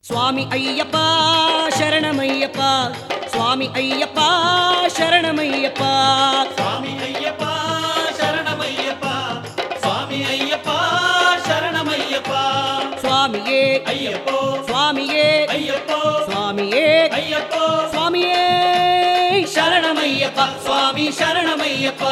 స్వామి అయ్యప్ప శరణమయ్యప్ప స్వామి అయ్యప్ప శరణమయ్యప్ప స్వామి అయ్యప్ప శరణమయ్యప్ప స్వామి అయ్యప్ప శరణమయ్యప్ప స్వామియే అయ్యప్పో స్వామియే అయ్యప్పో స్వామియే అయ్యప్పో స్వామియే శరణమయ్యప్ప స్వామి శరణమయ్యప్ప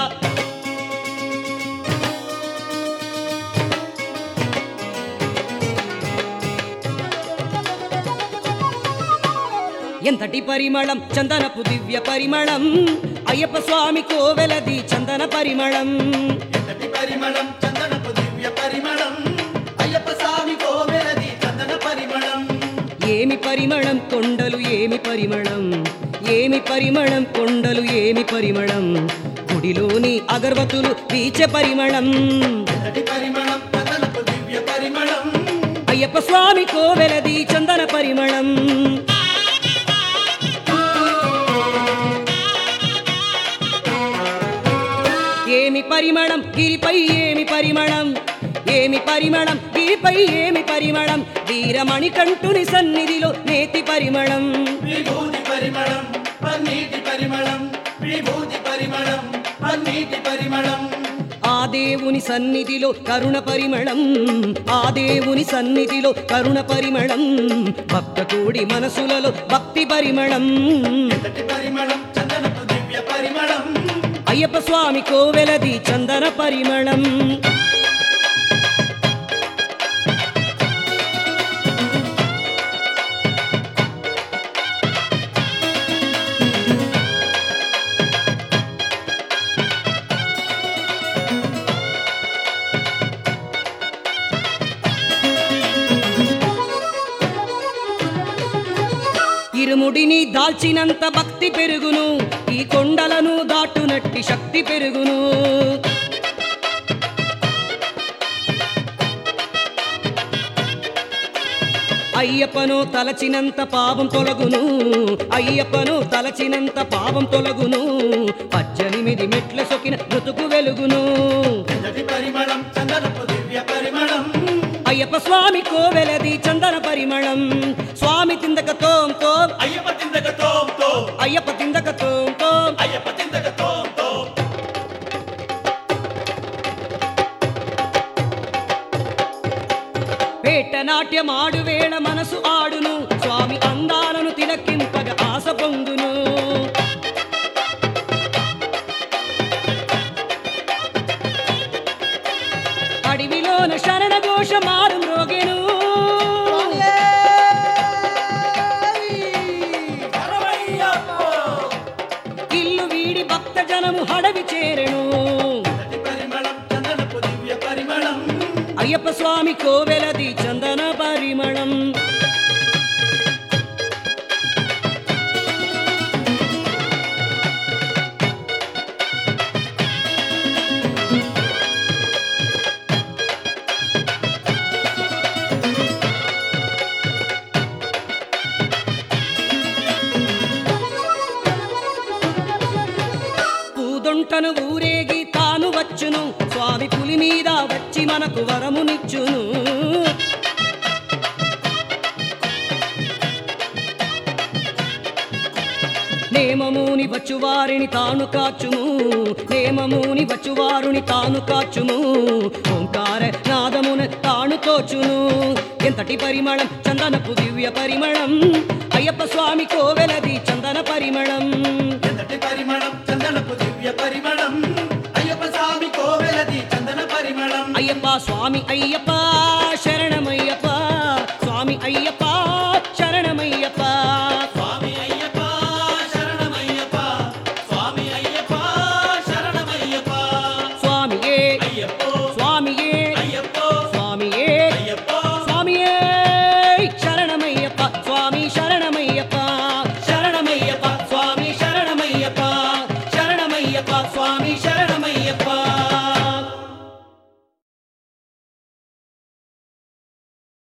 ఎంతటి పరిమళం చందనపు దివ్య పరిమళం అయ్యప్ప స్వామి కోవెలది చందన పరిమళం ఎంతటి పరిమళం చందనపు దివ్య పరిమళం అయ్యప్ప స్వామి కోవెలది చందన పరిమళం ఏమి పరిమళం కొండలు ఏమి పరిమళం ఏమి పరిమళం కొండలు ఏమి పరిమళం గుడిలోని అగర్వతులు వీచే పరిమళం ఎంతటి పరిమళం చందనపు దివ్య పరిమళం అయ్యప్ప స్వామి కోవెలది చందన పరిమళం ఏమి పరిమళం గిరిపై ఏమి పరిమళం ఏమి పరిమళం గిరిపై ఏమి పరిమళం వీరమణి కంటుని సన్నిధిలో నేతి పరిమళం విభూతి పరిమళం పన్నీటి పరిమళం విభూతి పరిమళం పన్నీటి పరిమళం ఆ దేవుని సన్నిధిలో కరుణ పరిమళం ఆ దేవుని సన్నిధిలో కరుణ పరిమళం భక్త కూడి మనసులలో భక్తి పరిమళం ఎంతటి పరిమళం చందనపు దివ్య పరిమళం అయ్యప్ప స్వామి కోవెలది చందన పరిమళం ఇరుముడిని దాల్చినంత భక్తి పెరుగును ఈ కొండలను దాటునట్టి శక్తి పెరుగును అయ్యప్పను తలచినంత పాపం తొలగును అయ్యప్పను తలచినంత పాపం తొలగును పద్దెనిమిది మెట్ల సొకిన బ్రతుకు వెలుగును ఎంతటి పరిమళం చందనపు దివ్య పరిమళం అయ్యప్ప స్వామి కోవెలది చందన పరిమళం స్వామి తిందక తోం తోం అయ్యప్ప తిందక తోం తోం అయ్యప్ప తిందక తోం తోం అయ్యప్ప తిందక తోం తోం పేట నాట్యమాడు వేళ మనసు ఆడును స్వామి అందాలను తిలకింపగ ఆశ పొందును అడవిలోన శరణ ఘోష మారు మ్రోగెను శరణమయ్యప్పో. ఇల్లు వీడి భక్త జనము హడవి చేరెను ఎంతటి పరిమళం చందనపు దివ్య పరిమళం అయ్యప్ప స్వామి కోవెలది చందన పరిమళం పూదొంటను ఊరేగి తాను వచ్చును స్వామి పులి మీద వచ్చి మనకు వరమునిచ్చును నేమముని వచ్చువారిని తాను కాచుము నేమముని వచ్చువారుని తాను కాచుము ఓంకార నాదమున తాను తోచును ఎంతటి పరిమళం చందనపు దివ్య పరిమళం అయ్యప్ప స్వామి కోవెలది చందన పరిమళం ఎంతటి పరిమళం చందనపు దివ్య పరిమళం అయ్యప్ప స్వామి కోవెలది చందన పరిమళం అయ్యప్ప స్వామి అయ్యప్ప శరణమయ్య